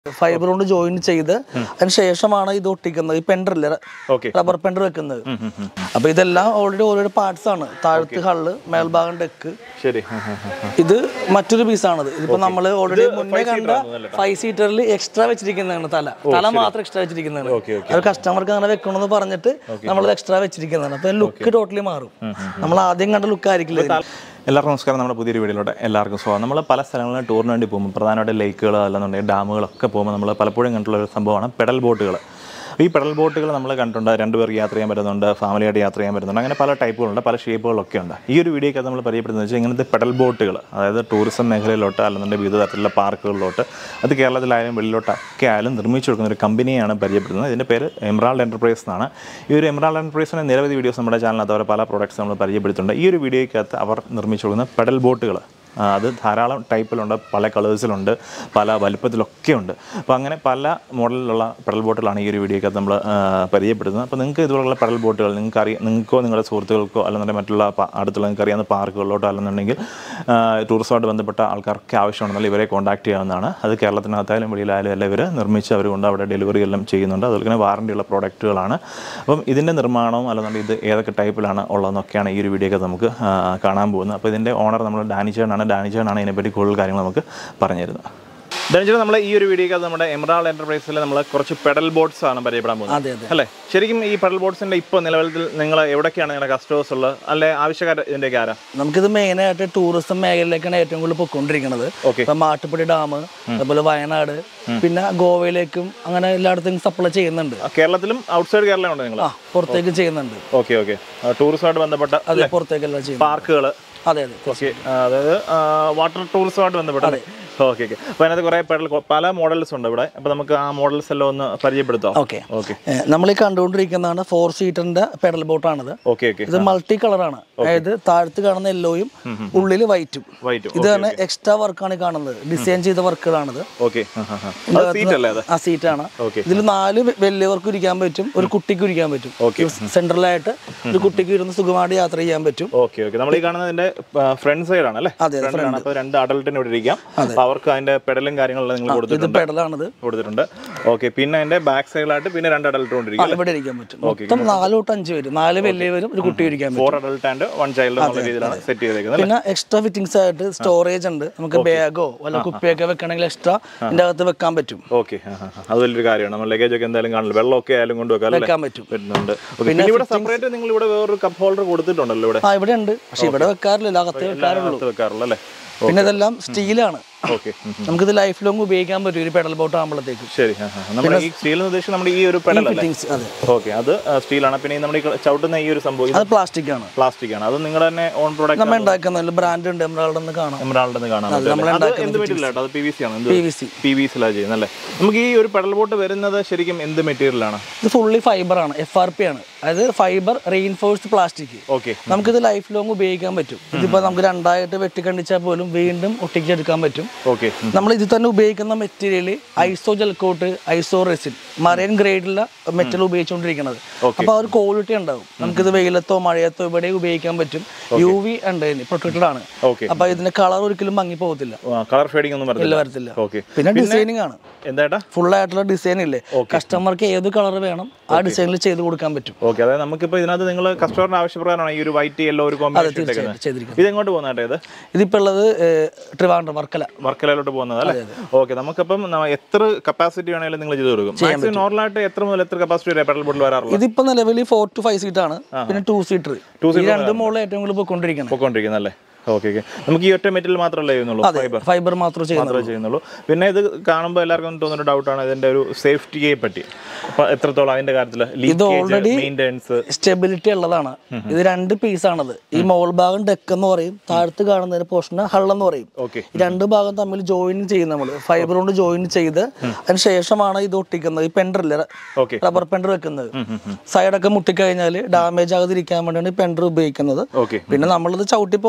Fibre കൊണ്ട് join ചെയ്ത് അതിന് ശേഷമാണ് ഇത് ഒട്ടിക്കുന്നത് ഈ പെൻഡറില്ലേ ഓക്കെ റബ്ബർ പെൻഡർ വെക്കുന്നത് അപ്പൊ ഇതെല്ലാം ഓൾറെഡി ഓരോരോ പാർട്സ് ആണ് താഴത്ത് ഹള്ള് മേൽഭാഗം ഡെക്ക് ശരി ഉം, ഉം, ഉം, ഉം. ഇത് മറ്റൊരു പീസാണത് ഇതിപ്പോ നമ്മൾ ഓൾറെഡി മുന്നേ കണ്ട ഫൈവ് സീറ്ററിൽ എക്സ്ട്രാ വെച്ചിരിക്കുന്നതാണ് തല തല മാത്രം എക്സ്ട്രാ വെച്ചിരിക്കുന്നതാണ് ഓക്കെ അത് കസ്റ്റമർക്ക് അങ്ങനെ വെക്കണമെന്ന് പറഞ്ഞിട്ട് നമ്മൾ എക്സ്ട്രാ വെച്ചിരിക്കുന്നതാണ് അപ്പൊ ലുക്ക് ടോട്ടലി മാറും നമ്മൾ ആദ്യം കണ്ട ലുക്ക് ആയിരിക്കില്ല ഇതിന്. എല്ലാവർക്കും നമസ്കാരം നമ്മുടെ പുതിയൊരു വീഡിയോയിലോട്ട് എല്ലാവർക്കും സ്വാഗതം നമ്മൾ പല സ്ഥലങ്ങളിലും ടൂറിന് വേണ്ടി പോകുമ്പോൾ പ്രധാനമായിട്ട് ലേക്കുകൾ അല്ലെന്നുണ്ടെങ്കിൽ ഡാമുകളൊക്കെ പോകുമ്പോൾ നമ്മൾ പലപ്പോഴും കണ്ടിട്ടുള്ള ഒരു സംഭവമാണ് പെഡൽ ബോട്ടുകൾ ഈ പെഡൽ ബോട്ടുകൾ നമ്മൾ കണ്ടിട്ടുണ്ട് രണ്ടുപേർ യാത്ര ചെയ്യാൻ പറ്റുന്നുണ്ട് ഫാമിലിയായിട്ട് യാത്ര ചെയ്യാൻ പറ്റുന്നുണ്ട് അങ്ങനെ പല ടൈപ്പുകളുണ്ട് പല ഷേപ്പുകളൊക്കെ ഉണ്ട് ഈ ഒരു വീഡിയോയ്ക്ക് നമ്മൾ പരിചയപ്പെടുന്നത് വെച്ചാൽ ഇങ്ങനത്തെ പെഡൽ ബോട്ടുകൾ അതായത് ടൂറിസം മേഖലയിലോട്ട് അല്ലെന്നുണ്ടെങ്കിൽ വിവിധ തരത്തിലുള്ള പാർക്കുകളിലോട്ട് അത് കേരളത്തിലായാലും വെളിയിലോട്ടൊക്കെ ആയാലും നിർമ്മിച്ചു കൊടുക്കുന്ന ഒരു കമ്പനിയാണ് പരിചയപ്പെടുന്നത് ഇതിൻ്റെ പേര് എമറാൾഡ് എൻ്റർപ്രൈസ് എന്നാണ് ഈ ഒരു എമറാൾഡ് എൻ്റർപ്രൈസിന് നിരവധി വീഡിയോസ് നമ്മുടെ ചാനലിനകത്ത് അവർ പല പ്രോഡക്റ്റ്സ് നമ്മൾ പരിചയപ്പെടുത്തുന്നുണ്ട് ഈ ഒരു വീഡിയോയ്ക്കകത്ത് അവർ നിർമ്മിച്ചു കൊടുക്കുന്ന പെഡൽ ബോട്ടുകൾ ആ, അത് ധാരാളം ടൈപ്പിലുണ്ട് പല കളേഴ്സിലുണ്ട് പല വലുപ്പത്തിലൊക്കെ ഉണ്ട് അപ്പോൾ അങ്ങനെ പല മോഡലിലുള്ള പെഡൽ ബോട്ടുകളാണ് ഈ ഒരു വീഡിയോക്കകത്ത് നമ്മൾ ആ, പരിചയപ്പെടുന്നത് അപ്പോൾ നിങ്ങൾക്ക് ഇതുപോലുള്ള പെഡൽ ബോട്ടുകൾ നിങ്ങൾക്ക് അറിയാം നിങ്ങൾക്കോ നിങ്ങളുടെ സുഹൃത്തുക്കൾക്കോ അല്ലെന്നുണ്ടെങ്കിൽ മറ്റുള്ള പ- അടുത്തുള്ള നിങ്ങൾക്ക് അറിയാവുന്ന പാർക്കുകളിലോട്ടോ അല്ലെന്നുണ്ടെങ്കിൽ ആ, ടൂറിസവുമായിട്ട് ബന്ധപ്പെട്ട ആൾക്കാർക്ക് ആവശ്യമുണ്ടെന്നാൽ ഇവരെ കോൺടാക്ട് ചെയ്യാവുന്നതാണ് അത് കേരളത്തിനകത്തായാലും വെളിയിലായാലും എല്ലാം ഇവർ നിർമ്മിച്ച് അവർ കൊണ്ട് അവിടെ ഡെലിവറി എല്ലാം ചെയ്യുന്നുണ്ട് അതുപോലെ തന്നെ വാറണ്ടിയുള്ള പ്രോഡക്റ്റുകളാണ് അപ്പം ഇതിൻ്റെ നിർമ്മാണവും അല്ലെന്നുണ്ടെങ്കിൽ ഇത് ഏതൊക്കെ ടൈപ്പിലാണ് ഉള്ളതെന്നൊക്കെയാണ് ഈ ഒരു വീഡിയോ ഒക്കെ നമുക്ക് ആ, കാണാൻ പോകുന്നത് അപ്പോൾ ഇതിൻ്റെ ഓണർ നമ്മൾ ഡാനിച്ചേണാണ് ഡാനിച്ചേണാണ് ഇതിനെപ്പറ്റി കൂടുതൽ കാര്യങ്ങൾ നമുക്ക് പറഞ്ഞു തരുന്നത് ഡാനിച്ചേൺ നമ്മൾ ഈ ഒരു വീഡിയോക്ക് നമ്മുടെ എമറാൾഡ് എൻ്റർപ്രൈസിൽ നമ്മൾ കുറച്ച് പെഡൽ ബോട്ട്സ് ആണ് പരിചയപ്പെടാൻ പോകുന്നത് അതെ അതെ അല്ലേ ശരിക്കും ഈ പെഡൽ ബോട്ട്സിൻ്റെ ഇപ്പോൾ നിലവിൽ നിങ്ങൾ എവിടേക്കാണ് നിങ്ങളുടെ കസ്റ്റമേഴ്സ് ഉള്ളത് അല്ലെ ആവശ്യക്കാർ ഇതിൻ്റെയൊക്കെ ആരാ നമുക്കിത് മെയിനായിട്ട് ടൂറിസം മേഖലയിലേക്കാണ് ഏറ്റവും കൂടുതൽ പൊയ്ക്കൊണ്ടിരിക്കുന്നത് Okay. ഇപ്പൊ മാട്ടുപ്പെട്ടി ഡാം അതുപോലെ വയനാട് പിന്നെ ഗോവയിലേക്കും അങ്ങനെ എല്ലായിടത്തും സപ്ലൈ ചെയ്യുന്നുണ്ട് ആ, കേരളത്തിലും ഔട്ട്സൈഡ് കേരളം ഉണ്ട് നിങ്ങൾ ആ പുറത്തേക്ക് ചെയ്യുന്നുണ്ട് ഓക്കെ ഓക്കെ ടൂറിസമായിട്ട് ബന്ധപ്പെട്ട അതെ പുറത്തേക്കെല്ലാം ചെയ്യുന്നു പാർക്കുകൾ അതെ അതെ ഓക്കെ അതായത് വാട്ടർ ടൂറിസമായിട്ട് ബന്ധപ്പെട്ട ഓക്കെ ഓക്കെ അപ്പോൾ അതിനകത്ത് കുറേ പെഡൽ പല മോഡൽസ് ഉണ്ട് ഇവിടെ അപ്പോൾ നമുക്ക് ആ മോഡൽസ് എല്ലാം ഒന്ന് പരിചയപ്പെടുത്താം ഓക്കെ ഓക്കെ നമ്മൾ ഈ കണ്ടുകൊണ്ടിരിക്കുന്നതാണ് ഫോർ സീറ്ററിന്റെ പെഡൽ ബോട്ടാണിത് ഓക്കെ ഓക്കെ ഇത് മൾട്ടി കളറാണ് അതായത് താഴത്ത് കാണുന്ന യെല്ലോയും ഉള്ളിൽ വൈറ്റും വൈറ്റ് ഇത് തന്നെ എക്സ്ട്രാ വർക്കാണ് ഈ കാണുന്നത് ഡിസൈൻ ചെയ്ത വർക്കുകളാണിത് ഓക്കെ അത് സീറ്റ് അല്ലേ അത് ആ സീറ്റാണ് Okay. ഇതിൽ നാല് വെ- വലിയവർക്ക് ഇരിക്കാൻ പറ്റും ഒരു കുട്ടിക്ക് ഇരിക്കാൻ പറ്റും Okay. സെൻട്രലായിട്ട് ഒരു കുട്ടിക്ക് ഇരുന്ന് സുഖമായിട്ട് യാത്ര ചെയ്യാൻ പറ്റും ഓക്കെ ഓക്കെ നമ്മൾ ഈ കാണുന്നതിന്റെ ഫ്രണ്ട് സൈഡ് ആണ് അല്ലേ അതെ, Front ആണ് അപ്പോൾ രണ്ട് അഡൽട്ടിന് ഇവിടെ ഇരിക്കാം അപ്പോൾ അവർക്ക് അതിന്റെ പെഡലും കാര്യങ്ങളെല്ലാം നിങ്ങൾ ഇത് കൊടുത്തിട്ടുണ്ട് പെഡലാണിത് കൊടുത്തിട്ടുണ്ട് ഓക്കെ പിന്നെ അതിന്റെ ബാക്ക് സൈഡിലായിട്ട് പിന്നെ രണ്ട് അഡൽട്ട് കൊണ്ടിരിക്കും അല്ലേ ഇവിടെ ഇരിക്കാൻ പറ്റും മൊത്തം നാല് തൊട്ട് അഞ്ച് പേര് നാല് വലിയവരും ഒരു കുട്ടി ഇരിക്കാൻ പറ്റും four adult and one child എന്നുള്ള രീതിയിലാണ് സെറ്റ് ചെയ്തേക്കുന്നത് പിന്നെ എക്സ്ട്രാ ഫിറ്റിംഗ്സ് ആയിട്ട് സ്റ്റോറേജ് ഉണ്ട് നമുക്ക് ബാഗോ വല്ല കുപ്പിയൊക്കെ വെക്കണമെങ്കിൽ എക്സ്ട്രാ ഇതിന്റെ അകത്ത് വെക്കാൻ പറ്റും ഓക്കെ അത് വലിയൊരു കാര്യമാണ് നമ്മൾ ലഗേജ് ഒക്കെ എന്തായാലും കാണില്ല വെള്ളമൊക്കെ ആയാലും കൊണ്ടുവെക്കാം അല്ലേ വെക്കാൻ പറ്റും വരുന്നുണ്ട് Okay. പിന്നെ ഇവിടെ സെപ്പറേറ്റ് നിങ്ങൾ ഇവിടെ വേറൊരു കപ്പ് ഹോൾഡർ കൊടുത്തിട്ടുണ്ടല്ലോ ഇവിടെ ആ ഇവിടെ ഉണ്ട് പക്ഷെ ഇവിടെ വെക്കാറില്ല അകത്ത് വെക്കാറുള്ളൂ അകത്ത് വെക്കാറുള്ളൂ അല്ലേ പിന്നെ ഇതെല്ലാം സ്റ്റീലാണ് ഓക്കെ നമുക്കിത് ലൈഫ് ലോങ് ഉപയോഗിക്കാൻ പറ്റും ഒരു പെഡൽ ബോട്ട് ആകുമ്പോഴത്തേക്ക് ശരി ആ, ആ. നമ്മുടെ ഈ സ്റ്റീൽ എന്ന് ഉദ്ദേശിച്ച് നമ്മുടെ ഈ ഒരു പെഡൽ അല്ലേ ഫിറ്റിംഗ്സ് അതെ ഓക്കെ അത് സ്റ്റീലാണ് പിന്നെ ഈ നമ്മുടെ ഈ ചവിട്ടുന്ന ഈ ഒരു സംഭവം ഇത് അത് പ്ലാസ്റ്റിക് ആണ് പ്ലാസ്റ്റിക് ആണ് അത് നിങ്ങൾ തന്നെ ഓൺ പ്രോഡക്റ്റ് നമ്മൾ ഉണ്ടാക്കുന്ന ബ്രാൻഡ് ഉണ്ട് എമറാൾഡ് എന്ന് കാണാം എമറാൾഡ് കാണാൻ പറ്റും നമ്മൾ അല്ലേ? അത് എന്ത് മെറ്റീരിയൽ ആട്ടോ അത് പി വി സി ആണ് P V C P V സിലാണ് ചെയ്യുന്നത് അല്ലേ നമുക്ക് ഈ ഒരു പെഡൽ ബോട്ട് വരുന്നത് ശരിക്കും എന്ത് മെറ്റീരിയലാണ് ഇത് ഫുള്ളി ഫൈബർ ആണ് എഫ് ആർ പി ആണ് അതായത് ഫൈബർ റെയിൻഫോഴ്സ്ഡ് പ്ലാസ്റ്റിക് ഓക്കെ നമുക്കിത് ലൈഫ് ലോങ് ഉപയോഗിക്കാൻ പറ്റും ഇതിപ്പോ നമുക്ക് രണ്ടായിട്ട് വെട്ടിക്കണ്ടിച്ചാൽ പോലും വീണ്ടും ഒട്ടിച്ചെടുക്കാൻ പറ്റും ഓക്കെ നമ്മൾ ഇതിൽ തന്നെ ഉപയോഗിക്കുന്ന material iso gelcoat iso resin marine ഗ്രേഡിലുള്ള മെറ്റൽ ഉപയോഗിച്ചുകൊണ്ടിരിക്കുന്നത് അപ്പൊ ആ ഒരു ക്വാളിറ്റി ഉണ്ടാവും നമുക്കിത് വെയിലത്തോ മഴയത്തോ ഇവിടെ ഉപയോഗിക്കാൻ പറ്റും യു വി ഉണ്ട് പ്രൊട്ടക്റ്റഡ് ആണ് ഓക്കെ അപ്പൊ ഇതിന്റെ കളർ ഒരിക്കലും മങ്ങി പോകത്തില്ല കളർ ഷെയ്ഡിംഗ് ഒന്നും ഇല്ല പറഞ്ഞില്ല വരത്തില്ല ഓക്കെ പിന്നെ ഡിസൈനിങ് ആണ് എന്താ ഫുൾ ആയിട്ടുള്ള ഡിസൈൻ ഇല്ലേ കസ്റ്റമർക്ക് ഏത് കളർ വേണം ആ ഡിസൈനിൽ ചെയ്ത് കൊടുക്കാൻ പറ്റും ഓക്കെ അതായത് നമുക്കിപ്പോൾ ഇതിനകത്ത് നിങ്ങൾ കസ്റ്റമറിന്റെ ആവശ്യപ്രകാരമാണ് ഈ ഒരു വൈറ്റ് യെല്ലോ ഒരു കോമ്പിനേഷൻ ഇട്ടേക്കുന്നത് ചെയ്തിരിക്കുന്നത് ഇത് എങ്ങോട്ട് പോകുന്നതായിട്ട് ഇത് ഇതിപ്പോ ഉള്ളത് ഏഹ്, ട്രിവാൻഡ്രം വർക്കല വർക്കലയിലോട്ട് പോകുന്നത് അല്ലേ ഓക്കെ നമുക്കപ്പം ന- എത്ര കപ്പാസിറ്റി വേണമെങ്കിലും നിങ്ങൾ ചെയ്ത് കൊടുക്കും മാക്സിമം നോർമലായിട്ട് എത്ര മുതൽ എത്ര കപ്പാസിറ്റി വരെ പെഡൽ ബോട്ടിൽ വരാറുള്ളത് ഇതിപ്പോ നിലവിൽ ഫോർ ടു ഫൈവ് സീറ്റ് ആണ് പിന്നെ ടു സീറ്റർ ഈ രണ്ട് മോളിൽ ഏറ്റവും കൂടുതൽ പോയിക്കൊണ്ടിരിക്കണം പൊക്കോണ്ടിരിക്കുന്നത് അല്ലേ ഓക്കെ ഓക്കെ നമുക്ക് ഈ ഒറ്റ മെറ്റീരിയൽ മാത്രമല്ലേ ചെയ്യുന്നുള്ളൂ ഫൈബർ ഫൈബർ മാത്രം ചെയ്യുന്നത് മാത്രമേ ചെയ്യുന്നുള്ളൂ പിന്നെ ഇത് കാണുമ്പോൾ എല്ലാവർക്കും തോന്നുന്ന ഡൗട്ടാണ് ഇതിന്റെ ഒരു സേഫ്റ്റിയെ പറ്റി അപ്പൊ എത്രത്തോളം അതിന്റെ കാര്യത്തിൽ already- മെയിൻ്റെനൻസ് സ്റ്റെബിലിറ്റി ഉള്ളതാണ് ഇത് രണ്ട് പീസ് ആണത് ഈ മോൾ ഭാഗം ഡെക്ക് എന്ന് പറയും താഴത്ത് കാണുന്ന പോർഷൻ ഹൾ എന്ന് പറയും ഓക്കെ ഈ രണ്ട് ഭാഗം തമ്മിൽ ജോയിൻ ചെയ്യും നമ്മൾ ഫൈബർ കൊണ്ട് ജോയിൻ ചെയ്ത് അതിന് ശേഷമാണ് ഇത് ഒട്ടിക്കുന്നത് ഈ പെൻഡറില്ലേ ഓക്കെ റബ്ബർ പെൻഡർ വെക്കുന്നത് സൈഡൊക്കെ മുട്ടിക്കഴിഞ്ഞാൽ ഡാമേജ് ആകാതിരിക്കാൻ വേണ്ടിയാണ് ഈ പെൻഡർ ഉപയോഗിക്കുന്നത് ഓക്കെ പിന്നെ നമ്മളിത് ചവിട്ടി പോകാൻ നേരത്തെ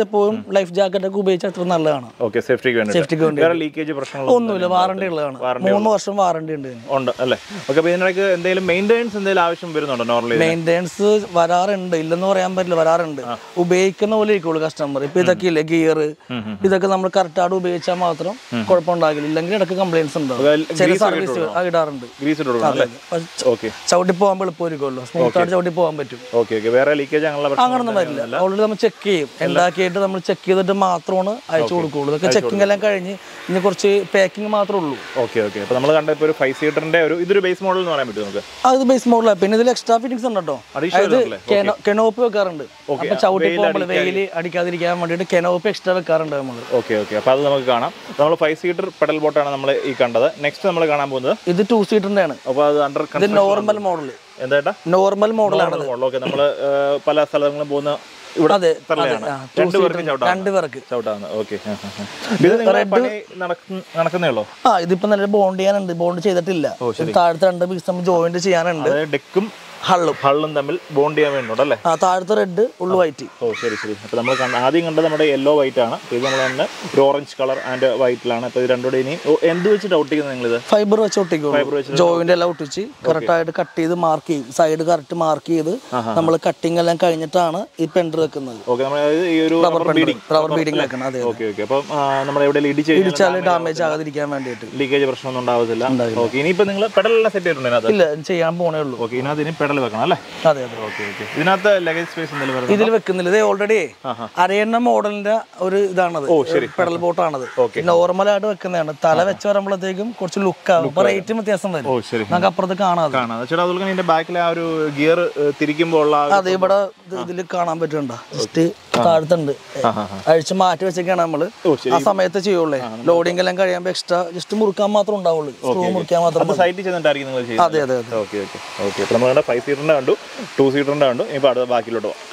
എപ്പോഴും ലൈഫ് ജാക്കറ്റ് ഒക്കെ ഉപയോഗിച്ചാൽ അത്ര നല്ലതാണ് ഓക്കെ സേഫ്റ്റിക്ക് വേണ്ടി സേഫ്റ്റിക്ക് വേണ്ടി വേറെ ലീക്കേജ് പ്രശ്നങ്ങൾ ഒന്നുമില്ല വാറണ്ടി ഉള്ളതാണ് മൂന്ന് വർഷം വാറണ്ടി ഉണ്ട് ഇതിന്. ഉണ്ട് അല്ലേ ഓക്കെ അപ്പോൾ ഇതിനിടയ്ക്ക് എന്തെങ്കിലും മെയിൻ്റെനൻസ് എന്തെങ്കിലും ആവശ്യം വരുന്നുണ്ടോ നോർമലി മെയിൻ്റെനൻസ് വരാറുണ്ട് ഇല്ലെന്ന് പറയാൻ പറ്റില്ല വരാറുണ്ട് ഉപയോഗിക്കുന്ന പോലെ ഇരിക്കുള്ളൂ കസ്റ്റമർ ഇപ്പൊ ഇതൊക്കെ ഇല്ലേ ഗിയർ ഇതൊക്കെ നമ്മൾ കറക്റ്റായിട്ട് ഉപയോഗിച്ചാൽ മാത്രം കുഴപ്പമുണ്ടാകില്ല ഇല്ലെങ്കിൽ ഇടയ്ക്ക് കംപ്ലൈൻസ് ഉണ്ടാവും ചില സർവീസ് ഇടാറുണ്ട് ഗ്രീസ് ഇട്ട് കൊടുക്കണം അല്ലേ അപ്പൊ ഓക്കെ ചവിട്ടി പോകാൻ എളുപ്പമായിരിക്കുമല്ലോ സ്മൂത്ത് ആയിട്ട് ചവിട്ടി പോകാൻ പറ്റും ഓക്കെ ഓക്കെ വേറെ ലീക്കേജ് അങ്ങനെയുള്ള പ്രശ്നം അങ്ങനൊന്നും വരില്ല ഓൾറെഡി നമ്മൾ ചെക്ക് ചെയ്യും ഉണ്ടാക്കിയിട്ട് നമ്മൾ ചെക്ക് ചെയ്തിട്ട് മാത്രമാണ് അയച്ചു കൊടുക്കുള്ളൂ ഇതൊക്കെ ചെക്കിംഗ് എല്ലാം കഴിഞ്ഞ് ഇനി കുറച്ച് പാക്കിംഗ് മാത്രമേ ഉള്ളൂ ഓക്കെ ഓക്കെ അപ്പോൾ നമ്മൾ കണ്ട ഇപ്പോൾ ഒരു ഫൈവ് സീറ്ററിന്റെ ഒരു ഇതൊരു ബേസ് മോഡൽ എന്ന് പറയാൻ പറ്റും നമുക്ക് അത് ബേസ് മോഡലാണ് പിന്നെ ഇതിൽ എക്സ്ട്രാ ഫിറ്റിംഗ്സ് ഉണ്ട് കേട്ടോ Additional അതായത് കെനോപ്പി വെക്കാറുണ്ട് അപ്പൊ ചവിട്ടി പോകുമ്പോൾ വെയിൽ അടിക്കാതിരിക്കാൻ വേണ്ടിയിട്ട് കെനോപ്പി എക്സ്ട്രാ വെക്കാറുണ്ട് നമ്മൾ ഓക്കെ ഓക്കെ അപ്പോൾ അത് നമുക്ക് കാണാം നമ്മൾ ഫൈവ് സീറ്റർ പെഡൽ ബോട്ടാണ് നമ്മൾ ഈ കണ്ടത് നെക്സ്റ്റ് നമ്മൾ കാണാൻ പോകുന്നത് ഇത് ടു സീറ്ററിന്റെ ആണ് അപ്പോൾ അത് അണ്ടർ ഇത് നോർമൽ മോഡൽ എന്താ നോർമൽ മോഡലാണ് മോഡൽ ഓക്കെ നമ്മൾ പല സ്ഥലങ്ങളും പോകുന്ന ഇവിടെ അതെ തന്നെയാണ് ആ, two രണ്ട് പേർക്കും seater. ചവിട്ടാം രണ്ട് പേർക്ക് ചവിട്ടാവുന്നത് ഓക്കെ ഇത് നിങ്ങളുടെ പണി നടക്കുന്ന നടക്കുന്നേ ഉള്ളൂ ആ ഇതിപ്പോ നല്ല ബോണ്ട് ചെയ്യാനുണ്ട് ബോണ്ട് ചെയ്തിട്ടില്ല ഇത് താഴത്തെ രണ്ട് പീസ് നമ്മൾ ജോയിന്റ് ചെയ്യാനുണ്ട് അതായത് ഡെക്കും ഹള്ളും ഹള്ളും തമ്മിൽ ബോണ്ട് ചെയ്യാൻ വേണ്ടിയുണ്ട് അല്ലേ ആ താഴത്തെ റെഡ് ഉള്ളു വൈറ്റ് ഓ ശരി ശരി അപ്പോൾ നമ്മൾ കണ്ട ആദ്യം കണ്ടത് നമ്മുടെ യെല്ലോ വൈറ്റ് ആണ് ഇത് നമ്മൾ തന്നെ ഒരു ഓറഞ്ച് കളർ ആൻഡ് വൈറ്റിലാണ് അപ്പോൾ ഇത് രണ്ടുകൂടെ ഇനി ഓ, എന്ത് വെച്ചിട്ട് ഒട്ടിക്കുന്നത് നിങ്ങളിത് ഫൈബർ വെച്ച് ഒട്ടിക്കുള്ളൂ ജോയിന്റ് എല്ലാം ഒട്ടിച്ച് കറക്റ്റ് ആയിട്ട് കട്ട് ചെയ്ത് മാർക്ക് ചെയ്യും സൈഡ് കറക്റ്റ് മാർക്ക് ചെയ്ത് നമ്മൾ കട്ടിങ് എല്ലാം കഴിഞ്ഞിട്ടാണ് ഈ പെൻഡർ വെക്കുന്നത് ഓക്കെ നമ്മൾ അതായത് ഈ ഒരു റബ്ബർ ബീഡിങ് റബ്ബർ ബീഡിങ് വെക്കണം അതെ ഓക്കെ ഓക്കെ അപ്പം നമ്മൾ എവിടെ ഇടിച്ച് കഴിഞ്ഞാൽ ഇടിച്ചാൽ ഡാമേജ് ആകാതിരിക്കാൻ വേണ്ടിയിട്ട് ലീക്കേജ് പ്രശ്നമൊന്നും ഉണ്ടാവത്തില്ല ഓക്കെ ഇനിയിപ്പോൾ നിങ്ങൾ പെഡലെല്ലാം സെറ്റ് ചെയ്തിട്ടുണ്ട് ഇതിനകത്ത് ഇല്ല ചെയ്യാൻ പോണേ ഉള്ളൂ ഓക്കെ ഇതിനകത്ത് ഇനി പെഡൽ വെക്കണം അല്ലേ അതെ അതെ ഓക്കെ ഓക്കെ ഇതിനകത്ത് ലഗേജ് സ്പേസ് എന്തെങ്കിലും വരുന്നത് ഇതിൽ വെക്കുന്നില്ല ഇത് ഓൾറെഡി അരയണ്ണ മോഡലിന്റെ ഒരു ഇതാണത് പെഡൽ ബോട്ടാണത് നോർമൽ ആയിട്ട് വെക്കുന്നതാണ് തല വെച്ച് വരുമ്പോഴത്തേക്കും കുറച്ച് ലുക്ക് ആകും അപ്പൊ റേറ്റും വ്യത്യാസം വരും ഓ ശരി നമുക്ക് അപ്പുറത്ത് കാണാതെ കാണാം ചേട്ടാ അതുപോലെ തന്നെ ഇതിന്റെ ബാക്കിലെ ആ ഒരു ഗിയർ തിരിക്കുമ്പോൾ ഉള്ള ആ ഒരു- അത് ഇവിടെ ഇതിൽ കാണാൻ പറ്റുന്നുണ്ടോ ജസ്റ്റ് താഴത്തുണ്ട് അഴിച്ച് മാറ്റി വെച്ചൊക്കെയാണ് നമ്മള് ആ സമയത്ത് ചെയ്യുള്ളേ ലോഡിംഗ് എല്ലാം കഴിയുമ്പോൾ എക്സ്ട്രാ ജസ്റ്റ് മുറുക്കാൻ മാത്രം ഉണ്ടാവുള്ളൂ സ്ക്രൂ മുറിക്കാൻ മാത്രം അത് സൈറ്റിൽ ചെന്നിട്ടായിരിക്കും നിങ്ങൾ ചെയ്യുന്നത് അതെ അതെ അതെ ഓക്കെ ഓക്കെ ഓക്കെ അപ്പോൾ നമ്മൾ ഫൈവ് സീറ്ററിൻ്റെ കണ്ടു ടു സീറ്ററിൻ്റെ കണ്ടു ഇപ്പോൾ അടുത്ത ബാക്കിലോട്ട് പോകാം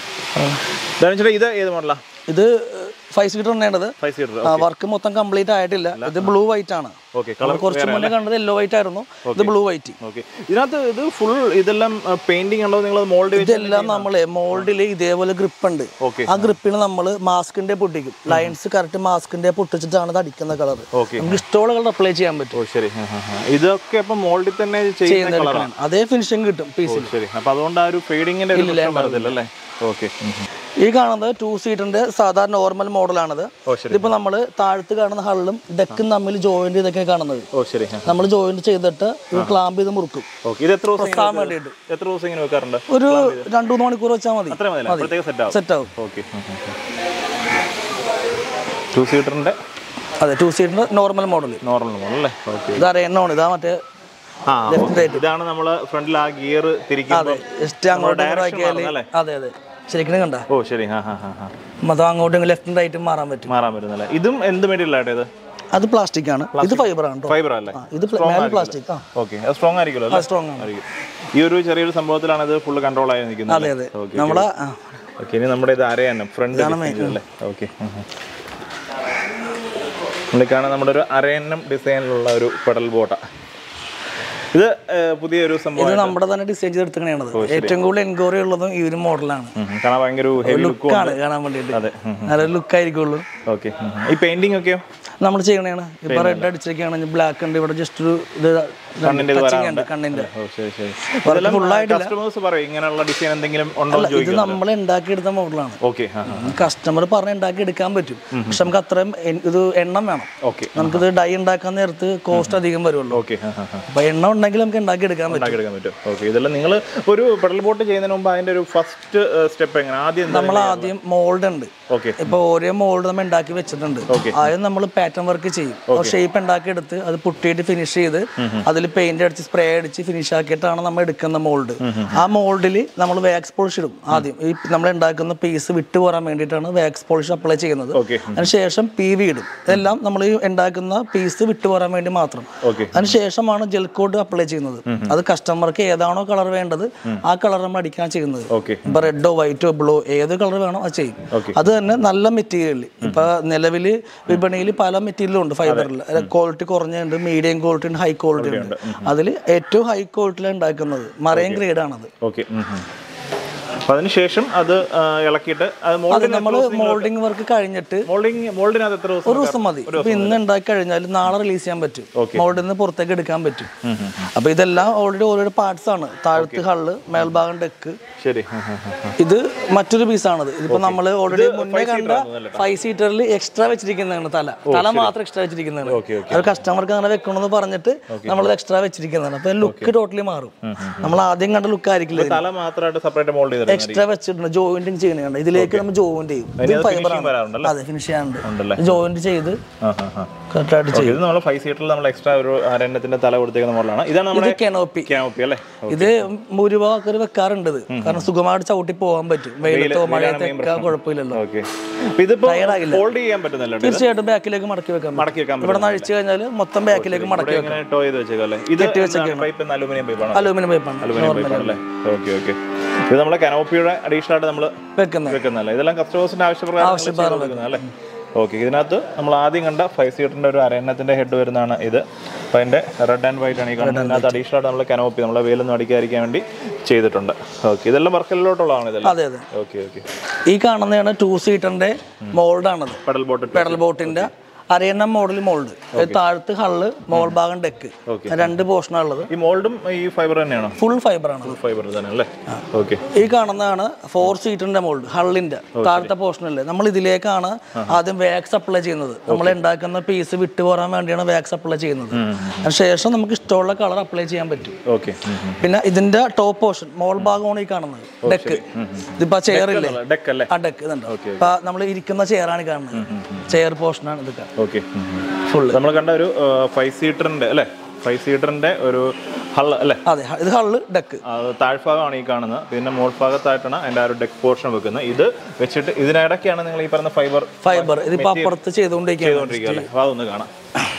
ചേട്ടാ ഇത് ഏത് മോഡലാണ് ഇത് ഫൈവ് സീറ്റർ തന്നെയാണത് ഫൈവ് സീറ്റർ വർക്ക് മൊത്തം കംപ്ലീറ്റ് ആയിട്ടില്ല ഇത് ബ്ലൂ വൈറ്റ് ആണ് ഓക്കെ കളർ കുറച്ച് മുന്നേ കണ്ടത് യെല്ലോ വൈറ്റ് ആയിരുന്നു ഇത് ബ്ലൂ വൈറ്റ് ഓക്കെ ഇതിനകത്ത് ഇത് ഫുൾ ഇതെല്ലാം പെയിന്റിംഗ് ഉണ്ടോ നിങ്ങൾ മോൾഡ് വെച്ച് ഇതെല്ലാം നമ്മള് മോൾഡിൽ ഇതേപോലെ ഗ്രിപ്പ് ഉണ്ട് ഓക്കെ ആ ഗ്രിപ്പിന് നമ്മൾ മാസ്കിന്റെ പൊട്ടിക്കും ലൈൻസ് കറക്റ്റ് മാസ്കിന്റെ പൊട്ടിച്ചിട്ടാണ് ഇത് അടിക്കുന്ന കളർ ഓക്കെ നമുക്ക് ഇഷ്ടമുള്ള കളർ അപ്ലൈ ചെയ്യാൻ പറ്റും ഓ ശരി ആ, ആ, ആ. ഇതൊക്കെ അപ്പം മോൾഡിൽ തന്നെ ചെയ്യുന്ന കളറാണ് അതേ ഫിനിഷിങ് കിട്ടും പീസിൽ ശരി അപ്പോൾ അതുകൊണ്ട് ആ ഒരു ഫെയ്ഡിങ്ങിന്റെ ഒരു പ്രശ്നം വരത്തില്ല അല്ലേ ഓക്കെ ഈ കാണുന്നത് ടു സീറ്ററിന്റെ സാധാരണ നോർമൽ മോഡലാണിത് ഓ ശരി ഇതിപ്പോ നമ്മൾ താഴത്ത് കാണുന്ന ഹള്ളും ഡെക്കും തമ്മിൽ ജോയിന്റ് ഇതൊക്കെ കാണുന്നത് ഓ ശരി നമ്മൾ ജോയിന്റ് ചെയ്തിട്ട് ഇത് ക്ലാമ്പ് ചെയ്ത് മുറുക്കും ഓക്കെ ഇത് എത്ര ദിവസം ഇങ്ങനെ പ്രസ്താൻ വേണ്ടിയിട്ട് എത്ര ദിവസം ഇങ്ങനെ വെക്കാറുണ്ട് ഒരു രണ്ടു മൂന്ന് മണിക്കൂർ വെച്ചാൽ മതി അത്ര മതി അപ്പോഴത്തേക്ക് സെറ്റ് ആവും സെറ്റ് ആവും ഓക്കെ ടു സീറ്ററിന്റെ അതെ ടു സീറ്ററിന്റെ നോർമൽ മോഡൽ നോർമൽ മോഡൽ അല്ലേ ഓക്കെ ഇത് അറിയണമാണ് ഇതാ മറ്റേ ആ ഇതാണ് നമ്മൾ ഫ്രണ്ടിൽ ആ ഗിയർ തിരിക്കുമ്പോൾ ജസ്റ്റ് അങ്ങോട്ടും ഇങ്ങോട്ടും direction ആക്കിയാല് മാറുന്നല്ലേ? അതെ അതെ ശരിക്കും കണ്ട ഓ ശരി ആ ഹാ ഹാ ഹാ മതം അങ്ങോട്ടും ലെഫ്റ്റും റൈറ്റും മാറാൻ പറ്റും മാറാൻ പറ്റുന്നല്ലേ ഇതും എന്ത് മെറ്റീരിയലായിട്ട് ഇത് അത് പ്ലാസ്റ്റിക് ആണ് ഇത് ഫൈബർ ആണ് കേട്ടോ ഫൈബർ അല്ലേ ആ, ഇത് പ്ലാസ്റ്റിക് ആ ഓക്കെ അത് സ്ട്രോങ് ആയിരിക്കുമല്ലോ അല്ലേ സ്ട്രോങ് ആണ് ആയിരിക്കും ഈ ഒരു ചെറിയൊരു സംഭവത്തിലാണ് ഇത് ഫുള്ള് കൺട്രോൾ ആയി നിൽക്കുന്നത് അതെ അതെ ഓക്കെ നമ്മളെ ആ, ഓക്കെ ഇനി നമ്മുടെ ഇത് അരയാണ് ഫ്രണ്ട് അല്ലേ ഓക്കെ നമ്മളിക്കാണ് നമ്മുടെ ഒരു അരയന്നം ഡിസൈനിലുള്ള ഒരു പെഡൽ ബോട്ട ഇത് ഏഹ്, പുതിയൊരു സംഭവം ഇത് നമ്മുടെ തന്നെ ഡിസൈൻ ചെയ്തെടുത്തത് ഏറ്റവും കൂടുതൽ എൻക്വയറി ഉള്ളതും ഈ ഒരു മോഡലാണ് ഉം, കാണാൻ ഭയങ്കര ഒരു ഹെവി ലുക്കും ലുക്കാണ് കാണാൻ വേണ്ടിയിട്ട് അതെ ഉം, നല്ല ലുക്ക് ആയിരിക്കുള്ളൂ ഓക്കെ ഈ പെയിന്റിംഗ് ഒക്കെയോ നമ്മൾ ചെയ്യണതാണ് ഇപ്പൊ റെഡ് അടിച്ചൊക്കെയാണ് ബ്ലാക്ക് ഉണ്ട് ഇവിടെ ജസ്റ്റ് ഒരു ഇത് കണ്ണിന്റെ ഇത് touching ഉണ്ട് കണ്ണിന്റെ ഓ ശരി ശരി Work full ആയിട്ടില്ല. കസ്റ്റമേഴ്സ് പറയും ഇങ്ങനെയുള്ള ഡിസൈൻ എന്തെങ്കിലും ഉണ്ടോ എന്ന് ഇത് ചോദിക്കും നമ്മൾ ഉണ്ടാക്കിയെടുത്ത മോഡലാണ് ഓക്കെ ആ കസ്റ്റമർ പറഞ്ഞ് ഉണ്ടാക്കി എടുക്കാൻ പറ്റും പക്ഷെ നമുക്ക് അത്രയും എൻ- ഇത് എണ്ണം വേണം ഓക്കെ നമുക്കിത് ഡൈ ഉണ്ടാക്കാൻ നേരത്ത് കോസ്റ്റ് അധികം വരുമല്ലോ ഓക്കെ ആ ആ ആ അപ്പൊ എണ്ണം ഉണ്ടെങ്കിൽ നമുക്ക് ഉണ്ടാക്കി എടുക്കാൻ പറ്റും ഉണ്ടാക്കിയെടുക്കാൻ പറ്റും ഓക്കെ ഇതെല്ലാം നിങ്ങൾ ഒരു പെഡൽ ബോട്ട് ചെയ്യുന്നതിന് മുമ്പ് അതിന്റെ ഒരു ഫസ്റ്റ് സ്റ്റെപ്പ് എങ്ങനെ ആദ്യം എന്താ നമ്മൾ ആദ്യം മോൾഡ് ഉണ്ട് ഓക്കെ ഇപ്പൊ ഓരോ മോൾഡ് നമ്മൾ ഉണ്ടാക്കി വെച്ചിട്ടുണ്ട് ആദ്യം നമ്മൾ പാറ്റേൺ വർക്ക് ചെയ്യും ഷേപ്പ് ഉണ്ടാക്കി എടുത്ത് അത് പുട്ടിയിട്ട് ഫിനിഷ് ചെയ്ത് അതിൽ പെയിന്റ് അടിച്ച് സ്പ്രേ അടിച്ച് ഫിനിഷ് ആക്കിയിട്ടാണ് നമ്മൾ എടുക്കുന്ന മോൾഡ് ആ മോൾഡിൽ നമ്മൾ വാക്സ് പോളിഷ് ഇടും ആദ്യം ഈ നമ്മൾ ഉണ്ടാക്കുന്ന പീസ് വിട്ടു പോരാൻ വേണ്ടിയിട്ടാണ് വാക്സ് പോളിഷ് അപ്ലൈ ചെയ്യുന്നത് ഓക്കെ അതിനുശേഷം പി വി ഇടും ഇതെല്ലാം നമ്മൾ ഈ ഉണ്ടാക്കുന്ന പീസ് വിട്ടു പോരാൻ വേണ്ടി മാത്രം ഓക്കെ അതിനുശേഷമാണ് ജെൽ കോഡ് അപ്ലൈ ചെയ്യുന്നത് അത് കസ്റ്റമർക്ക് ഏതാണോ കളർ വേണ്ടത് ആ കളർ നമ്മൾ അടിക്കാൻ ചെയ്യുന്നത് ഓക്കെ ഇപ്പൊ റെഡോ വൈറ്റോ ബ്ലൂ ഏത് കളർ വേണോ അത് ചെയ്യും Okay. അത് തന്നെ നല്ല മെറ്റീരിയൽ ഇപ്പൊ നിലവിൽ വിപണിയിൽ പല മെറ്റീരിയലും ഉണ്ട് ഫൈബറിൽ ക്വാളിറ്റി കുറഞ്ഞുണ്ട് മീഡിയം ക്വാളിറ്റി ഉണ്ട് ഹൈ ക്വാളിറ്റി ഉണ്ട് അതിൽ ഏറ്റവും ഹൈ ക്വാളിറ്റിയിലാണ് ഉണ്ടാക്കുന്നത് മറൈൻ ഗ്രേഡ് ആണത് ഓക്കെ അപ്പൊ അതിനുശേഷം അത് ആ, ഇളക്കിയിട്ട് അത് അത് മോൾഡിന് നമ്മൾ മോൾഡിംഗ് വർക്ക് കഴിഞ്ഞിട്ട് മോൾഡിങ് മോൾഡിനകത്ത് എത്ര ദിവസം ഒരു ദിവസം മതി ഇപ്പൊ ഇന്ന് ഉണ്ടാക്കി കഴിഞ്ഞാൽ നാളെ റിലീസ് ചെയ്യാൻ പറ്റും മോൾഡിൽ നിന്ന് പുറത്തേക്ക് എടുക്കാൻ പറ്റും അപ്പൊ ഇതെല്ലാം ഓൾറെഡി ഓരോരോ പാർട്സ് ആണ് താഴത്ത് ഹള്ള് മേൽഭാഗം ഡെക്ക് ശരി ഉം, ഉം, ഉം. ഇത് മറ്റൊരു പീസാണ് ഇതിപ്പോ നമ്മൾ ഓൾറെഡി മുന്നേ കണ്ട ഫൈവ് സീറ്ററിൽ എക്സ്ട്രാ വെച്ചിരിക്കുന്നതാണ് തല തല മാത്രം എക്സ്ട്രാ വെച്ചിരിക്കുന്നതാണ് അത് കസ്റ്റമർക്ക് അങ്ങനെ വെക്കണമെന്ന് പറഞ്ഞിട്ട് നമ്മൾ എക്സ്ട്രാ വെച്ചിരിക്കുന്നതാണ് അപ്പൊ ലുക്ക് ടോട്ടലി മാറും നമ്മൾ ആദ്യം കണ്ട ലുക്ക് ആയിരിക്കില്ല ഇത്. തല മാത്രമായിട്ട് സെപ്പറേറ്റ് മോൾഡ് ചെയ്തിട്ടുണ്ട് എക്സ്ട്രാ വെച്ചിട്ടുണ്ട് ജോയിന്റിങ് ചെയ്യുന്നുണ്ട് ഇതിലേക്ക് നമ്മൾ ജോയിന്റ് ചെയ്യും ഇത് ഫൈബർ ആണ് വരാറുണ്ടല്ലേ അതെ ഫിനിഷ് ചെയ്യാനുണ്ട് ഉണ്ടല്ലേ ജോയിന്റ് ചെയ്ത് ആ, ആ, ആ. കറക്റ്റ് ആയിട്ട് ഓക്കേ, ഇത് നമ്മൾ ഫൈവ് സീറ്ററിൽ നമ്മൾ എക്സ്ട്രാ ഒരു അരണ്യത്തിന്റെ തല കൊടുത്തേക്കുന്ന മോഡലാണ് ഇതാണ് നമ്മുടെ ഇത് കെനോപ്പി ക്യാമപ്പി അല്ലേ ഇത് ഭൂരിഭാഗം ആൾക്കാർ വെക്കാറുണ്ട് ഇത് കാരണം സുഖമായിട്ട് ചവിട്ടി പോകാൻ പറ്റും വെയിലത്തോ മഴയത്തോ വെക്കാൻ കുഴപ്പമില്ലല്ലോ ഓക്കെ ഇതിപ്പോ ഹോൾഡ് ചെയ്യാൻ പറ്റുന്നല്ലോ തീർച്ചയായിട്ടും ബാക്കിലേക്ക് മടക്കി വെക്കാൻ പറ്റും മടക്കി വെക്കാൻ ഇവിടെ നിന്ന് അഴിച്ചു കഴിഞ്ഞാൽ മൊത്തം ബാക്കിലേക്ക് മടക്കി ഇവിടെ ഇങ്ങനെ ടോ ചെയ്ത് വെച്ചേക്കല്ലേ ഇത് പൈപ്പ് അലുമിനിയം പൈപ്പാണ് അലൂമിനിയം പൈപ്പാണ് അലുമിനിയം പൈപ്പാണ് അല്ലേ ഓക്കെ ഓക്കെ ഇത് നമ്മളെ കനോപ്പിയുടെ അഡീഷണൽ ആയിട്ട് നമ്മൾ വെക്കുന്നത് വെക്കുന്നല്ലേ ഇതെല്ലാം കസ്റ്റമേഴ്സിന്റെ ആവശ്യപ്രകാരം വെക്കുന്നത് അല്ലേ ഓക്കെ ഇതിനകത്ത് നമ്മൾ ആദ്യം കണ്ട ഫൈവ് സീറ്ററിന്റെ ഒരു അരയണ്ണത്തിന്റെ ഹെഡ് വരുന്നതാണ് ഇത് അപ്പോൾ അതിന്റെ റെഡ് ആൻഡ് വൈറ്റ് ആണ് ഈ കാണുന്നത് ഇതിനകത്ത് അഡീഷണൽ ആയിട്ട് നമ്മൾ കനോപ്പി നമ്മളെ വെയിലൊന്നും അടിക്കാതിരിക്കാൻ വേണ്ടി ചെയ്തിട്ടുണ്ട് ഓക്കെ ഇതെല്ലാം വർക്കലിലോട്ടുള്ളതാണ് ഇതെല്ലാം അതെ അതെ ഓക്കെ ഓക്കെ ഈ കാണുന്നതാണ് ടൂ സീറ്ററിന്റെ മോൾഡാണത് പെഡൽ ബോട്ട് പെഡൽ ബോട്ടിന്റെ അരയണ്ണം മോഡൽ മോൾഡ് താഴത്ത് ഹള്ള് മോൾ ഭാഗം ഡെക്ക് രണ്ട് പോർഷനാണ് ഉള്ളത് ഈ മോൾഡും ഈ ഫൈബർ തന്നെയാണോ ഫുൾ ഫൈബർ ആണ് ഫൈബർ തന്നെ അല്ലേ ഓക്കെ ഈ കാണുന്നതാണ് ഫോർ സീറ്ററിന്റെ മോൾഡ് ഹള്ളിന്റെ താഴത്തെ പോർഷനല്ലേ നമ്മൾ ഇതിലേക്കാണ് ആദ്യം വാക്സ് അപ്ലൈ ചെയ്യുന്നത് നമ്മൾ ഉണ്ടാക്കുന്ന പീസ് വിട്ടു പോരാൻ വേണ്ടിയാണ് വാക്സ് അപ്ലൈ ചെയ്യുന്നത് അതിനുശേഷം നമുക്ക് ഇഷ്ടമുള്ള കളർ അപ്ലൈ ചെയ്യാൻ പറ്റും ഓക്കെ പിന്നെ ഇതിന്റെ ടോപ്പ് പോർഷൻ മോൾ ഭാഗമാണ് ഈ കാണുന്നത് ഡെക്ക് ഇതിപ്പോ ചെയർ ഇല്ലേ ഡെക്ക് അല്ലേ ആ ഡെക്ക് ഇതുണ്ട് ഇപ്പൊ നമ്മൾ ഇരിക്കുന്ന ചെയറാണ് കാണുന്നത് ചെയർ പോർഷനാണ് ഇതൊക്കെ ഓക്കെ ഫുള്ള് നമ്മൾ കണ്ട ഒരു ഫൈവ് സീറ്ററിന്റെ അല്ലേ ഫൈവ് സീറ്ററിന്റെ ഒരു ഹള്ള അല്ലേ അതെ ഇത് ഹള്ള് ഡെക്ക് അത് താഴ്ഭാഗമാണ് ഈ കാണുന്നത് പിന്നെ മോൾ ഭാഗത്തായിട്ടാണ് അതിന്റെ ആ ഒരു ഡെക്ക് പോർഷൻ വെക്കുന്നത് ഇത് വെച്ചിട്ട് ഇതിനിടയ്ക്കാണ് നിങ്ങൾ ഈ പറഞ്ഞ ഫൈബർ ഫൈബർ ഇതിപ്പോ അപ്പുറത്ത് ചെയ്തുകൊണ്ടിരിക്കുകയാണ് ചെയ്തുകൊണ്ടിരിക്കുക അല്ലേ അപ്പോൾ അതൊന്ന് കാണാം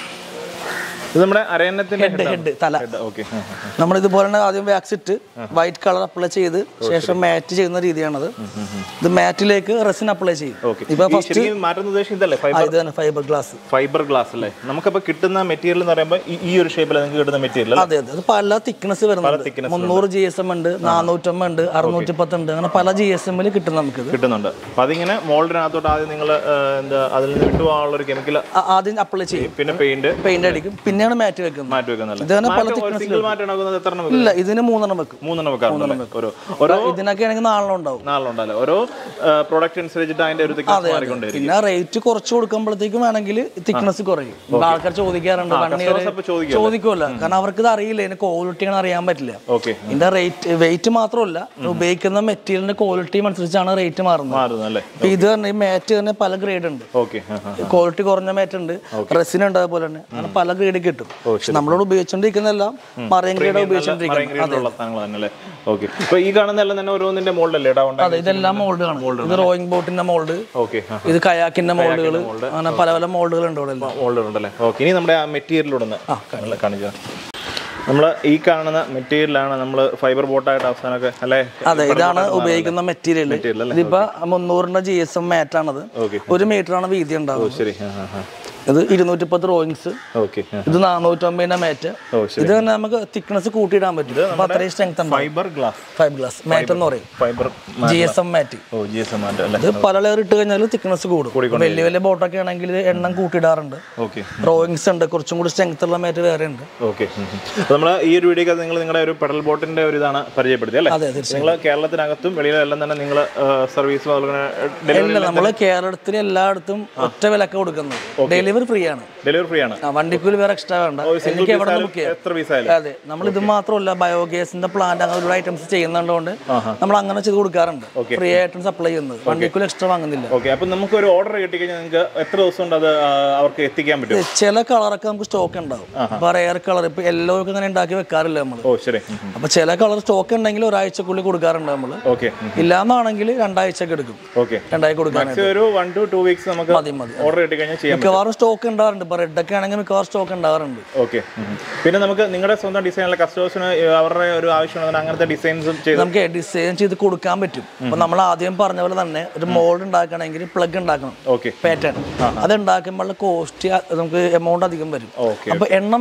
ഇത് നമ്മുടെ അരയന്നത്തിന്റെ ഹെഡ് തല ഓക്കെ നമ്മൾ ഇതുപോലെ തന്നെ ആദ്യം വാക്സ് ഇട്ട് വൈറ്റ് കളർ അപ്ലൈ ചെയ്ത് ശേഷം മാറ്റ് ചെയ്യുന്ന രീതിയാണത് ഇത് മാറ്റിലേക്ക് റെസിൻ അപ്ലൈ ചെയ്യും ഓക്കെ ഇപ്പൊ ഈ ശരിക്കും മാറ്റുന്ന ഉദ്ദേശം ഇതല്ലേ ആ, ഫൈബർ ഇത് തന്നെ ഫൈബർ ഗ്ലാസ് ഫൈബർ ഗ്ലാസ് അല്ലേ നമുക്കപ്പോൾ കിട്ടുന്ന മെറ്റീരിയൽ എന്ന് പറയുമ്പോൾ ഈ- ഈ ഒരു ഷേപ്പിൽ നിങ്ങൾക്ക് കിട്ടുന്ന മെറ്റീരിയൽ അല്ലേ അതെ അതെ അത് പല തിക്നെസ് വരുന്നുണ്ട് thickness മുന്നൂറ് ജി എസ് എം ഉണ്ട് നാനൂറ്റമ്പത് ഉണ്ട് അറുന്നൂറ്റി പത്തുണ്ട് അങ്ങനെ പല ജി എസ് എമ്മിൽ കിട്ടും നമുക്കിത് കിട്ടുന്നുണ്ട് അപ്പോൾ അതിങ്ങനെ മോൾഡിനകത്തോട്ട് ആദ്യം നിങ്ങൾ എന്താ അതിൽ നിന്ന് വിട്ടുപോകാനുള്ള ഒരു കെമിക്കൽ ആ- ആദ്യം അപ്ലൈ ചെയ്യും പിന്നെ പെയിന്റ് പെയിന്റ് അടിക്കും പിന്നെയാണ് മാറ്റ് വെക്കുന്നത് മാറ്റി വെക്കുന്നല്ലേ ഇത് തന്നെ പല സിംഗിൾ മാറ്റി ഉണ്ടാക്കുന്നത് എത്ര എണ്ണം വെക്കും? ഇല്ല ഇതിന് മൂന്നെണ്ണം വെക്കും മൂന്നെണ്ണം വെക്കാറുണ്ടല്ലേ ഓരോ ഓരോ ഇതിനൊക്കെ ആണെങ്കിൽ നാലെണ്ണം ഉണ്ടാവും നാളുണ്ടല്ലോ ഓരോ പ്രോഡക്റ്റ് അനുസരിച്ചിട്ട് അതിന്റെ ഒരു തിക്നസ് മാറിക്കൊണ്ടിരിക്കും പിന്നെ റേറ്റ് കുറച്ച് കൊടുക്കുമ്പോഴത്തേക്കും വേണമെങ്കിൽ തിക്നെസ് കുറയും ഇവിടെ ആൾക്കാർ ചോദിക്കാറുണ്ട് വൺ ഇയർ അപ്പോൾ ചോദിക്കും ചോദിക്കുമല്ലോ കാരണം അവർക്ക് ഇത് അറിയില്ല ഇതിന്റെ ക്വാളിറ്റി ആണ് അറിയാൻ പറ്റില്ല ഓക്കെ ഇതിന്റെ റേറ്റ് വെയിറ്റ് മാത്രമല്ല ഉപയോഗിക്കുന്ന മെറ്റീരിയലിന്റെ ക്വാളിറ്റി അനുസരിച്ചാണ് റേറ്റ് മാറുന്നത് മാറുന്നല്ലേ ഇപ്പൊ ഇത് തന്നെ ഈ മാറ്റ് തന്നെ പല ഗ്രേഡ് ഉണ്ട് ഓക്കെ ക്വാളിറ്റി കുറഞ്ഞ മാറ്റ് ഉണ്ട് റെസിൻ ഉണ്ട് അതുപോലെ തന്നെ അങ്ങനെ പല ഗ്രേഡ് കിട്ടും പക്ഷെ നമ്മളോട് ഉപയോഗിച്ചോണ്ടിരിക്കുന്നതെല്ലാം മറിയൻ ഗ്രേഡ് ഉപയോഗിച്ചോണ്ടിരിക്കുന്നത് മറൈൻ സാധനങ്ങൾ തന്നെ അല്ലേ ഓക്കെ ഇപ്പൊ ഈ കാണുന്നതെല്ലാം തന്നെ ഓരോന്നിന്റെ മോൾഡല്ലേ ഇടാ അതെ ഇതെല്ലാം മോൾഡാണ് ഇത് റോയിങ് ബോട്ടിന്റെ മോൾഡ് ഓക്കെ ഇത് കയാക്കിന്റെ മോൾഡുകൾ അങ്ങനെ പല പല മോൾഡുകൾ ഉണ്ട് ഇവിടെ എല്ലാം മോൾഡ് ഉണ്ടല്ലേ ഓക്കെ ഇനി നമ്മുടെ ആ മെറ്റീരിയലൂടെ ഒന്ന് കാണിച്ചു നമ്മൾ ഈ കാണുന്ന മെറ്റീരിയലാണ് നമ്മൾ ഫൈബർ ബോട്ടായിട്ട് അവസാനമൊക്കെ അല്ലേ അതെ ഇതാണ് ഉപയോഗിക്കുന്ന മെറ്റീരിയൽ ഇതിപ്പോ മുന്നൂറിന്റെ ജി എസ് എം മാറ്റാണത് Okay. ഒരു മീറ്റർ ആണ് വീതി ഉണ്ടാവുന്നത് ശരി ആ ആ ആ ഇത് ഇരുന്നൂറ്റി പത്ത് റോയിങ്സ് ഓക്കെ ഇത് നാനൂറ്റമ്പതിന്റെ മാറ്റ് ഓ ഇത് തന്നെ നമുക്ക് തിക്നെസ് കൂട്ടിയിടാൻ പറ്റും അപ്പൊ അത്രയും സ്ട്രെങ്ത് ഉണ്ട് fibre glass five glass mat എന്ന് പറയും fibre G S M mat ഓ ജി എസ് എം ആൻഡ് അല്ലേ ഇത് പല ലെയർ ഇട്ട് കഴിഞ്ഞാൽ തിക്നെസ് കൂടും വലിയ വലിയ ബോട്ടൊക്കെ ആണെങ്കിൽ ഇത് എണ്ണം കൂട്ടിയിടാറുണ്ട് ഓക്കെ റോയിങ്സ് ഉണ്ട് കുറച്ചും കൂടി സ്ട്രെങ്ത് ഉള്ള മാറ്റ് വേറെ ഉണ്ട് ഓക്കെ നമ്മൾ ഈ ഒരു വീഡിയോ നിങ്ങൾ നിങ്ങളുടെ ഒരു പെഡൽ ബോട്ടിന്റെ ഒരു ഇതാണ് പരിചയപ്പെടുത്തി അല്ലേ അതെ തീർച്ചയായും നിങ്ങൾ കേരളത്തിനകത്തും വെളിയിലും എല്ലാം തന്നെ നിങ്ങൾ സർവീസ് ഡെലിവറി ഇല്ല നമ്മള് കേരളത്തിൽ എല്ലായിടത്തും ഒറ്റ വിലക്ക കൊടുക്കുന്നത് ഡെലിവറി ഫ്രീ ആണ് ഡെലിവറി ഫ്രീ ആണ് ആ, വണ്ടിക്കൂലി വേറെ എക്സ്ട്രാ വേണ്ട എനിക്ക് എവിടെ നിന്ന് ബുക്ക് ചെയ്യാം എത്ര പീസ് ആയാലും അതെ നമ്മൾ ഇത് മാത്രമല്ല ബയോഗ്യാസിന്റെ പ്ലാന്റ് അങ്ങനെ ഒരു ഐറ്റംസ് ചെയ്യുന്നതുകൊണ്ട് നമ്മൾ അങ്ങനെ ചെയ്ത് കൊടുക്കാറുണ്ട് ഫ്രീ ആയിട്ടും സപ്ലൈ ചെയ്യുന്നത് വണ്ടിക്കൂലി എക്സ്ട്രാ വാങ്ങുന്നില്ല ഓക്കെ അപ്പം നമുക്ക് ഒരു ഓർഡർ കിട്ടിക്കഴിഞ്ഞാൽ നിങ്ങൾക്ക് എത്ര ദിവസം കൊണ്ട് അത് ആ, അവർക്ക് എത്തിക്കാൻ പറ്റും ചില കളറൊക്കെ നമുക്ക് സ്റ്റോക്ക് ഉണ്ടാവും അപ്പൊ റയർ കളർ ഇപ്പൊ യെല്ലോ ഒക്കെ അങ്ങനെ ഉണ്ടാക്കി വെക്കാറില്ല നമ്മൾ ഓ ശരി അപ്പൊ ചില കളർ സ്റ്റോക്ക് ഉണ്ടെങ്കിൽ ഒരാഴ്ചക്കുള്ളിൽ കൊടുക്കാറുണ്ട് നമ്മൾ ഓക്കെ ഇല്ലാന്നാണെങ്കിൽ രണ്ടാഴ്ചക്ക് എടുക്കും ഓക്കെ രണ്ടാഴ്ച കൊടുക്കാനായിട്ട് ഒരു വൺ ടു ടു വീക്സ് നമുക്ക് മതി മതി ഓർഡർ കിട്ടിക്കഴിഞ്ഞാൽ ചെയ്യാം മിക്കവാറും സ്റ്റോക്ക് ഉണ്ടാവാറുണ്ട് ഇപ്പൊ റെഡ് ഒക്കെ ആണെങ്കിൽ മിക്കവാറും സ്റ്റോക്ക് ഉണ്ടാവാറുണ്ട് ഓക്കെ പിന്നെ നമുക്ക് നിങ്ങളുടെ സ്വന്തം ഡിസൈനുള്ള കസ്റ്റമേഴ്സിന് അവരുടെ ഒരു ആവശ്യമുണ്ടെങ്കിൽ അങ്ങനത്തെ ഡിസൈൻസും ചെയ്ത് നമുക്ക് ഡിസൈൻ ചെയ്ത് കൊടുക്കാൻ പറ്റും അപ്പൊ നമ്മൾ ആദ്യം പറഞ്ഞ പോലെ തന്നെ ഒരു മോൾഡ് ഉണ്ടാക്കണമെങ്കിൽ പ്ലഗ് ഉണ്ടാക്കണം ഓക്കെ പാറ്റേൺ അത് ഉണ്ടാക്കുമ്പോൾ കോസ്റ്റ് നമുക്ക് എമൗണ്ട് അധികം വരും ഓക്കെ അപ്പൊ എണ്ണം വേണം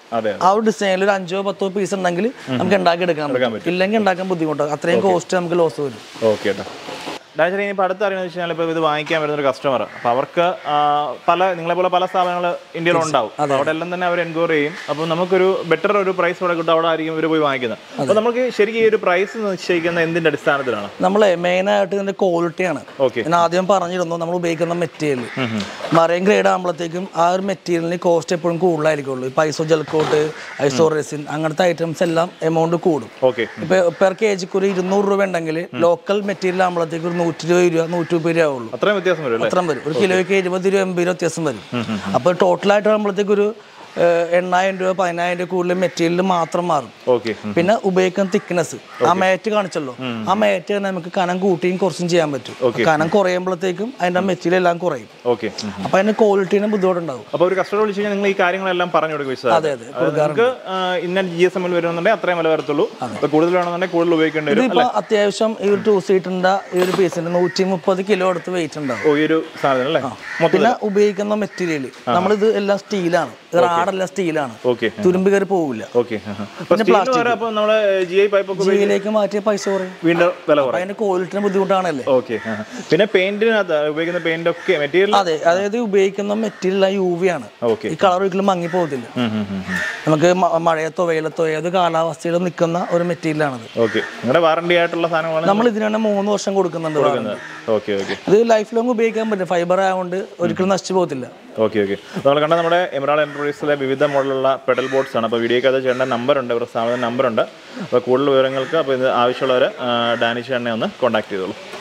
അതെ ആ ഒരു ഡിസൈനിൽ ഒരു അഞ്ചോ പത്തോ പീസ് ഉണ്ടെങ്കിൽ നമുക്ക് ഉണ്ടാക്കി എടുക്കാൻ പറ്റും ഇല്ലെങ്കിൽ ഉണ്ടാക്കാൻ ബുദ്ധിമുട്ടാണ് അത്രയും കോസ്റ്റ് നമുക്ക് ലോസ് വരും ഓക്കെ കേട്ടോ ഡാച്ചറി ഇനിയിപ്പോൾ അടുത്ത അറിയുന്നത് വെച്ച് കഴിഞ്ഞാൽ ഇപ്പോൾ ഇത് വാങ്ങിക്കാൻ വരുന്ന ഒരു കസ്റ്റമർ അപ്പോൾ അവർക്ക് ആ, പല നിങ്ങളെ പോലെ പല സ്ഥാപനങ്ങൾ ഇന്ത്യയിൽ ഉണ്ടാവും അപ്പോൾ അവിടെ എല്ലാം തന്നെ അവർ എൻക്വയറി ചെയ്യും അപ്പോൾ നമുക്കൊരു ബെറ്റർ ഒരു പ്രൈസ് ഇവിടെ കിട്ടും അവിടെ ആയിരിക്കും ഇവർ പോയി വാങ്ങിക്കുന്നത് അപ്പോൾ നമുക്ക് ശരിക്കും ഈ ഒരു പ്രൈസ് നിശ്ചയിക്കുന്ന എന്തിന്റെ അടിസ്ഥാനത്തിലാണ് നമ്മളെ മെയിൻ ആയിട്ട് ഇതിന്റെ ക്വാളിറ്റിയാണ് ഓക്കെ ഞാൻ ആദ്യം പറഞ്ഞിരുന്നു നമ്മൾ ഉപയോഗിക്കുന്ന മെറ്റീരിയൽ മറൈൻ ഗ്രേഡ് ആകുമ്പോഴത്തേക്കും ആ ഒരു മെറ്റീരിയലിന് കോസ്റ്റ് എപ്പോഴും കൂടുതലായിരിക്കുള്ളൂ ഇപ്പൊ ഐസോ ജൽക്കോട്ട് ഐസോ റെസിൻ അങ്ങനത്തെ ഐറ്റംസ് എല്ലാം എമൗണ്ട് കൂടും ഓക്കെ ഇപ്പൊ പെർ കെ ജിക്ക് ഒരു ഇരുന്നൂറ് രൂപ ഉണ്ടെങ്കിൽ ലോക്കൽ മെറ്റീരിയൽ ആകുമ്പോഴത്തേക്ക് ഒരു നൂറ്റി ഇരുപത് രൂപ നൂറ്റി മുപ്പത് രൂപ ആവുള്ളൂ അത്രയും വ്യത്യാസം വരും അല്ലേ അത്രയും വരും ഒരു കിലോയ്ക്ക് എഴുപത് രൂപ എൺപത് രൂപ വ്യത്യാസം വരും അപ്പോൾ ടോട്ടലായിട്ട് ആകുമ്പോഴത്തേക്ക് ഒരു ഏഹ്, എണ്ണായിരം രൂപ പതിനായിരം രൂപ കൂടുതൽ മെറ്റീരിയൽ മാത്രം മാറും ഓക്കെ പിന്നെ ഉപയോഗിക്കുന്ന തിക്നെസ് ആ മേറ്റ് കാണിച്ചല്ലോ ആ മേറ്റ് തന്നെ നമുക്ക് കനം കൂട്ടിയും കുറച്ചും ചെയ്യാൻ പറ്റും കനം കുറയുമ്പോഴത്തേക്കും അതിന്റെ മെറ്റീരിയൽ എല്ലാം കുറയും ഓക്കെ അപ്പൊ അതിന്റെ ക്വാളിറ്റീന് ബുദ്ധിമുട്ടുണ്ടാവും അപ്പോൾ ഒരു കസ്റ്റമർ വിളിച്ചു കഴിഞ്ഞാൽ നിങ്ങൾ ഈ കാര്യങ്ങളെല്ലാം പറഞ്ഞു കൊടുക്കും വിശദമായിട്ട്. അതെ അതെ അതായത് നമുക്ക് ആ, ഇന്ന ജി എസ് എമ്മിൽ വരുന്നുണ്ടെങ്കിൽ അത്രയും വില വരത്തുള്ളൂ അപ്പോൾ കൂടുതൽ വേണമെന്നുണ്ടെങ്കിൽ കൂടുതൽ ഉപയോഗിക്കേണ്ടി വരും ഇതിപ്പോ അത്യാവശ്യം ഈ ഒരു ടൂ സീറ്റിന്റെ ഈ ഒരു പീസിന് നൂറ്റി മുപ്പത് കിലോ അടുത്ത് വെയിറ്റ് ഉണ്ടാവും ഓ ഈ ഒരു സാധനം അല്ലേ മൊത്തം പിന്നെ ഉപയോഗിക്കുന്ന മെറ്റീരിയൽ നമ്മളിത് എല്ലാം സ്റ്റീലാണ് റാഡെല്ലാം സ്റ്റീലാണ് ഓക്കെ തുരുമ്പ് കയറി പോവില്ല ഓക്കെ അപ്പോൾ സ്റ്റീലിന് വരെ അപ്പോൾ നമ്മുടെ ജി ഐ പൈപ്പ് ഒക്കെ ജിയിലേക്ക് മാറ്റിയ പൈസ കുറയും വീണ്ടും വില അപ്പൊ കുറയും അതിന്റെ ക്വാളിറ്റിന് ബുദ്ധിമുട്ടാണല്ലേ ഓക്കെ പിന്നെ പെയിന്റിനകത്ത് ഉപയോഗിക്കുന്ന പെയിന്റ് ഒക്കെ മെറ്റീരിയൽ അതെ അതായത് ഉപയോഗിക്കുന്ന മെറ്റീരിയൽ യു വി ആണ് ഓക്കെ ഈ കളർ ഒരിക്കലും മങ്ങി പോകത്തില്ല നമുക്ക് മ- മഴയത്തോ വെയിലത്തോ ഏത് കാലാവസ്ഥയിലും നിൽക്കുന്ന ഒരു മെറ്റീരിയൽ ആണത് ഓക്കെ നിങ്ങളുടെ വാറണ്ടി ആയിട്ടുള്ള സാധനങ്ങളാണ് നമ്മൾ ഇതിന് തന്നെ മൂന്ന് വർഷം കൊടുക്കുന്നുണ്ട് warranty. ഓക്കെ ഓക്കെ ഇത് ലൈഫ് ലോങ് ഉപയോഗിക്കാൻ പറ്റും ഫൈബർ ആയതുകൊണ്ട് ഒരിക്കലും നശിച്ചു പോകത്തില്ല ഓക്കെ ഓക്കെ നമ്മൾ കണ്ട നമ്മുടെ എമറാൾ എൻ്റർപ്രൈസിലെ വിവിധ മോഡലുള്ള പെഡൽ ബോട്ട്സ് ആണ് അപ്പോൾ വീഡിയോക്കകത്ത് ചേട്ടൻ്റെ നമ്പർ ഉണ്ട് ഇവരുടെ സ്ഥാപനം നമ്പർ ഉണ്ട് അപ്പോൾ കൂടുതൽ വിവരങ്ങൾക്ക് അപ്പോൾ ഇത് ആവശ്യമുള്ളവർ ഡാനിഷ് എണ്ണെ ഒന്ന് കോൺടാക്ട് ചെയ്തോളൂ